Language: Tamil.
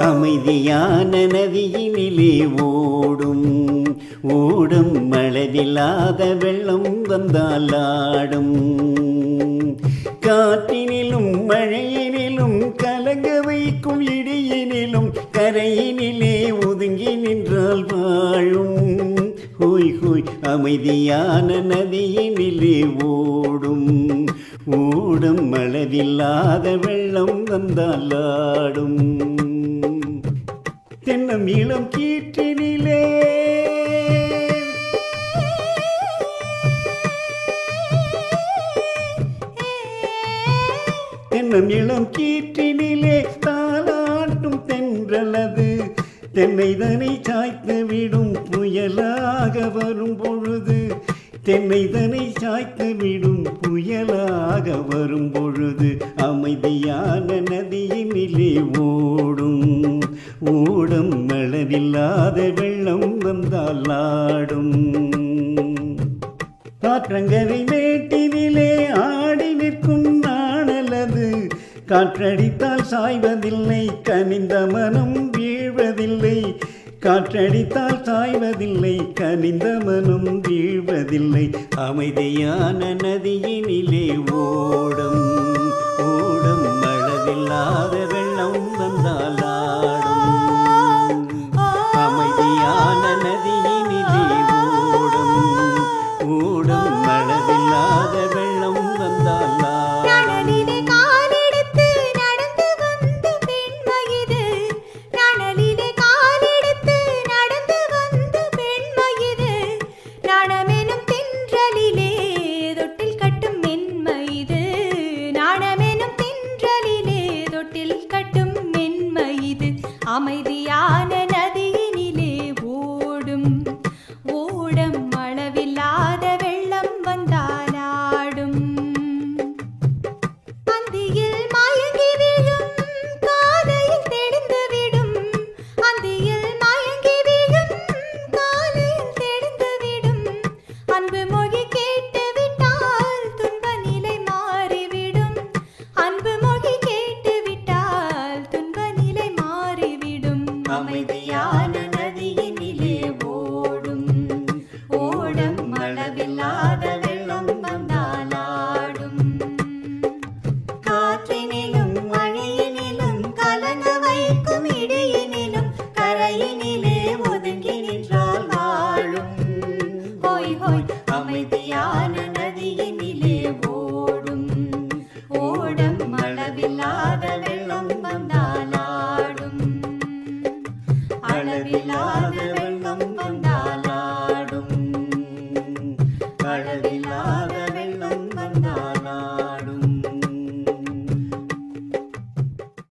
அமைதியான நதியினிலே ஓடும் ஓடும் அளவில்லாத வெள்ளம் வந்தால் ஆடும் காற்றினிலும் மழையினிலும் கலங்க வைக்கும் இடியினிலும் கரையினிலே ஒதுங்கி நின்றால் வாழும் ஹோய் ஹோய் அமைதியான நதியினிலே ஓடும் ஓடும் அளவில்லாத வெள்ளம் வந்தால் ஆடும் தென்னம் இளம் கீற்றினிலே தென்னம் இளம் கீற்றினிலே தாளாட்டும் தென்றலது தென்னைதனை சாய்த்து விடும் புயலாக வரும் பொழுது தென்னைதனை சாய்த்து விடும் புயலாக வரும் பொழுது அமைதியான நதியினிலே ஓடும் ஓடும் அளவில்லாத வெள்ளம் வந்தால் ஆடும் காற்றங்கரை மேட்டினிலே ஆடி நிற்கும் நாணலது காற்றடித்தால் சாய்வதில்லை கனிந்த மனம் வீழ்வதில்லை காற்றடித்தால் சாய்வதில்லை கனிந்த மனம் வீழ்வதில்லை அமைதியான நதியினிலே ஓடும் ஓடும் அளவில்லாத வெள்ளம் வந்தால் ஆடும் அமைதியான நதியினிலே ஓடும் ஓடும் அளவில்லாத வெள்ளம் வந்தால் ஆடும் நனலிலே காலெடுத்து நடந்து வந்த பெண்மயிது நனலிலே காலெடுத்து நடந்து வந்த பெண்மயிது நாணமெனும் தென்றலிலே தொட்டில் கட்டும் மென்மயிது நாணமெனும் தென்றலிலே தொட்டில் கட்டும் மென்மயிது அமைதியான நதியினிலே ஓடும் ஓடம் அளவில்லாத வெள்ளம் வந்தாலாடும் அந்தியில் மயங்கி விழும் காலையில் தெளிந்து விடும் அந்தியில் மயங்கி விழும் காலையில் தெளிந்து விடும் அன்பு மொழி கேட்டு விட்டால் துன்ப நிலை மாறிவிடும் அன்பு மொழி கேட்டு விட்டால் துன்ப நிலை மாறிவிடும் அமைதியான நதியினிலே ஓடும் ஓடம் அளவில்லாத வெள்ளம் வந்தாலாடும் காற்றினிலும் மழையினிலும் கலங்க வைக்கும் இடியினிலும் கரையினிலே ஒதுங்கி நின்றால் வாழும் ஹோய் ஹோய் அமைதியான நதியினிலே ஓடும் ஓடம் அளவில்லாத வெள்ளம் வந்தாலாடும் அளவில்லாத வெள்ளம்